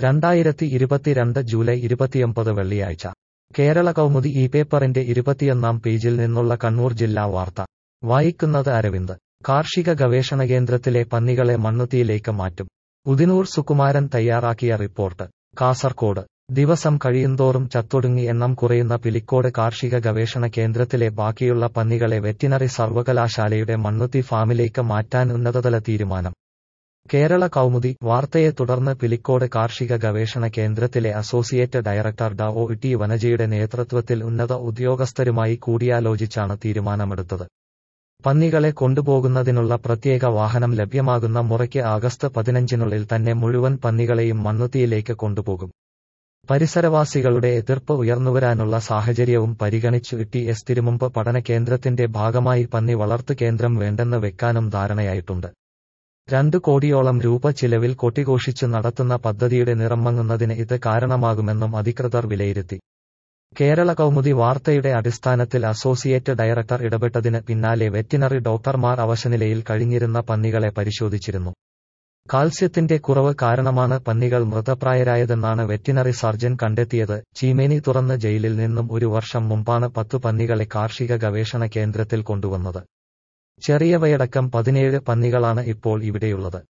രണ്ടായിരത്തി ഇരുപത്തിരണ്ട് ജൂലൈ ഇരുപത്തിയൊമ്പത് വെള്ളിയാഴ്ച കേരള കൗമുദി ഈ പേപ്പറിന്റെ ഇരുപത്തിയൊന്നാം പേജിൽ നിന്നുള്ള കണ്ണൂർ ജില്ലാ വാർത്ത വായിക്കുന്നത് അരവിന്ദ് കാർഷിക ഗവേഷണ കേന്ദ്രത്തിലെ പന്നികളെ മണ്ണുത്തിയിലേക്ക് മാറ്റും ഉദിനൂർ സുകുമാരൻ തയ്യാറാക്കിയ റിപ്പോർട്ട് കാസർകോട് ദിവസം കഴിയുന്തോറും ചത്തൊടുങ്ങി എണ്ണം കുറയുന്ന പിലിക്കോട് കാർഷിക ഗവേഷണ കേന്ദ്രത്തിലെ ബാക്കിയുള്ള പന്നികളെ വെറ്റിനറി സർവകലാശാലയുടെ മണ്ണുത്തി ഫാമിലേക്ക് മാറ്റാൻ ഉന്നതതല തീരുമാനം കേരള കൗമുദി വാർത്തയെ തുടർന്ന് പിലിക്കോട് കാർഷിക ഗവേഷണ കേന്ദ്രത്തിലെ അസോസിയേറ്റ് ഡയറക്ടർ ഡ ഒ ടി വനജയുടെ നേതൃത്വത്തിൽ ഉന്നത ഉദ്യോഗസ്ഥരുമായി കൂടിയാലോചിച്ചാണ് തീരുമാനമെടുത്തത് പന്നികളെ കൊണ്ടുപോകുന്നതിനുള്ള പ്രത്യേക വാഹനം ലഭ്യമാകുന്ന മുറയ്ക്ക് ആഗസ്റ്റ് പതിനഞ്ചിനുള്ളിൽ തന്നെ മുഴുവൻ പന്നികളെയും മണ്ണുത്തിയിലേക്ക് കൊണ്ടുപോകും പരിസരവാസികളുടെ എതിർപ്പ് ഉയർന്നുവരാനുള്ള സാഹചര്യവും പരിഗണിച്ചു ടി എസ് തിരുമുമ്പ് പഠന കേന്ദ്രത്തിന്റെ ഭാഗമായി പന്നി വളർത്തു കേന്ദ്രം വേണ്ടെന്ന് വെക്കാനും ധാരണയായിട്ടുണ്ട് രണ്ടു കോടിയോളം രൂപ ചിലവിൽ കൊട്ടിഘോഷിച്ചു നടത്തുന്ന പദ്ധതിയുടെ നിറമങ്ങുന്നതിന് ഇത് കാരണമാകുമെന്നും അധികൃതർ വിലയിരുത്തി കേരള കൗമുദി വാർത്തയുടെ അടിസ്ഥാനത്തിൽ അസോസിയേറ്റ് ഡയറക്ടർ ഇടപെട്ടതിന് പിന്നാലെ വെറ്റിനറി ഡോക്ടർമാർ അവശനിലയിൽ കഴിഞ്ഞിരുന്ന പന്നികളെ പരിശോധിച്ചിരുന്നു കാൽസ്യത്തിന്റെ കുറവ് കാരണമാണ് പന്നികൾ മൃതപ്രായരായതെന്നാണ് വെറ്റിനറി സർജൻ കണ്ടെത്തിയത് ചീമേനി തുറന്ന് ജയിലിൽ നിന്നും ഒരു വർഷം മുമ്പാണ് പത്തു പന്നികളെ കാർഷിക ഗവേഷണ കേന്ദ്രത്തിൽ കൊണ്ടുവന്നത് ചെറിയവയടക്കം പതിനേഴ് പന്നികളാണ് ഇപ്പോൾ ഇവിടെയുള്ളത്